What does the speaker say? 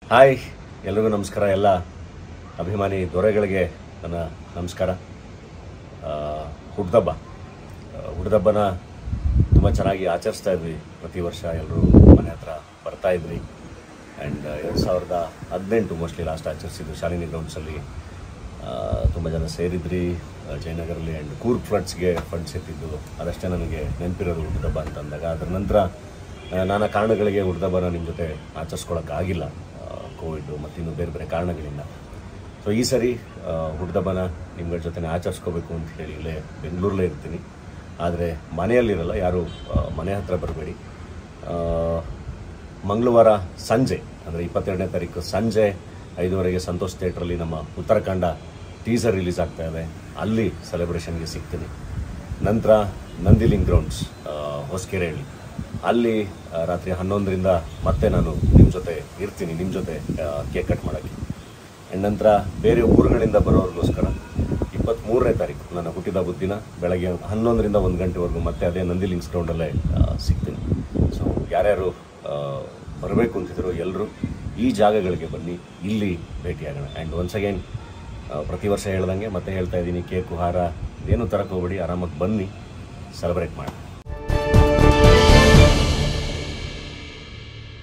hi ಎಲ್ರಿಗೂ ನಮಸ್ಕಾರ ಎಲ್ಲ ಅಭಿಮಾನಿ ದೊರೆಗಳಿಗೆ ನನ್ನ ನಮಸ್ಕಾರ ಆ, ಹುಡ್ದಬ್ಬ ಆ, ಹುಡ್ದಬ್ಬನ ತುಂಬ ಚೆನ್ನಾಗಿ ಆಚರಿಸ್ತಾ ಇದ್ವಿ ಪ್ರತಿ ವರ್ಷ ಎಲ್ಲರೂ ಮನೆ ಹತ್ರ ಬರ್ತಾ ಇದ್ವಿ ಆ್ಯಂಡ್ ಎರಡು ಸಾವಿರದ ಹದಿನೆಂಟು ಮೋಸ್ಟ್ಲಿ ಲಾಸ್ಟ್ ಆಚರಿಸಿದ್ದು ಶಾಲಿನಿ ಗ್ರೌಂಡ್ಸಲ್ಲಿ ತುಂಬ ಜನ ಸೇರಿದ್ರಿ ಆ, ಜಯನಗರಲ್ಲಿ ಆ್ಯಂಡ್ ಕೂರ್ಗ್ ಫ್ಲಡ್ಸ್ಗೆ ಫಂಡ್ಸ್ ಎತ್ತಿದ್ದು ಅದಷ್ಟೇ ನನಗೆ ನೆನಪಿರೋದು ಹುಡ್ದಬ್ಬ ಅಂತ ಅಂದಾಗ ಅದರ ನಂತರ ಆ, ನಾನಾ ಕಾರಣಗಳಿಗೆ ಹುಡ್ದಬ್ಬನ ನಿಮ್ಮ ಜೊತೆ ಆಚರಿಸ್ಕೊಳಕ್ಕಾಗಿಲ್ಲ ಕೋವಿಡ್ ಮತ್ತು ಇನ್ನು ಬೇರೆ ಬೇರೆ ಕಾರಣಗಳಿಂದ ಸೊ ಈ ಸರಿ ಆ, ಹುಡ್ದಬ್ಬನ ನಿಮ್ಗಳ ಜೊತೆ ಆಚರಿಸ್ಕೋಬೇಕು ಅಂತ ಹೇಳಿ ಇಲ್ಲೇ ಬೆಂಗಳೂರಲ್ಲೇ ಇರ್ತೀನಿ ಆದರೆ ಮನೆಯಲ್ಲಿರಲ್ಲ ಯಾರು ಆ, ಮನೆ ಹತ್ರ ಬರಬೇಡಿ ಮಂಗಳವಾರ ಸಂಜೆ ಅಂದರೆ ಇಪ್ಪತ್ತೆರಡನೇ ತಾರೀಕು ಸಂಜೆ ಐದುವರೆಗೆ ಸಂತೋಷ್ ಥಿಯೇಟ್ರಲ್ಲಿ ನಮ್ಮ ಉತ್ತರಾಖಂಡ ಟೀಸರ್ ರಿಲೀಸ್ ಆಗ್ತಾ ಇದೆ ಅಲ್ಲಿ ಸೆಲೆಬ್ರೇಷನ್ಗೆ ಸಿಗ್ತೀನಿ ನಂತರ ನಂದಿಲಿಂಗ್ ಗ್ರೌಂಡ್ಸ್ ಹೊಸಕೆರೆಹಳ್ಳಿ ಅಲ್ಲಿ ಆ, ರಾತ್ರಿ ಹನ್ನೊಂದರಿಂದ ಮತ್ತೆ ನಾನು ನಿಮ್ಮ ಜೊತೆ ಇರ್ತೀನಿ ನಿಮ್ಮ ಜೊತೆ ಕೇಕ್ ಕಟ್ ಮಾಡೋಕ್ಕೆ ಆ್ಯಂಡ್ ನಂತರ ಬೇರೆ ಊರುಗಳಿಂದ ಬರೋರಿಗೋಸ್ಕರ ಇಪ್ಪತ್ತ್ಮೂರನೇ ತಾರೀಕು ನನ್ನ ಹುಟ್ಟಿದ ದಿನ ಬೆಳಗ್ಗೆ ಹನ್ನೊಂದರಿಂದ ಒಂದು ಗಂಟೆವರೆಗೂ ಮತ್ತೆ ಅದೇ ನಂದಿ ಲಿಂಕ್ಸ್ ಗ್ರೌಂಡಲ್ಲೇ ಆ, ಸಿಗ್ತೀನಿ ಸೊ ಯಾರ್ಯಾರು ಬರಬೇಕು ಅಂತಿದ್ರು ಎಲ್ಲರೂ ಈ ಜಾಗಗಳಿಗೆ ಬನ್ನಿ ಇಲ್ಲಿ ಭೇಟಿಯಾಗೋಣ ಆ್ಯಂಡ್ ಒನ್ಸ್ ಅಗೇನ್ ಪ್ರತಿ ವರ್ಷ ಹೇಳ್ದಂಗೆ ಮತ್ತೆ ಹೇಳ್ತಾ ಇದ್ದೀನಿ ಕೇಕು ಹಾರ ಏನು ತರಕ್ಕೆ ಹೋಗ್ಬೇಡಿ ಆರಾಮಾಗಿ ಬನ್ನಿ ಸೆಲೆಬ್ರೇಟ್ ಮಾಡಿ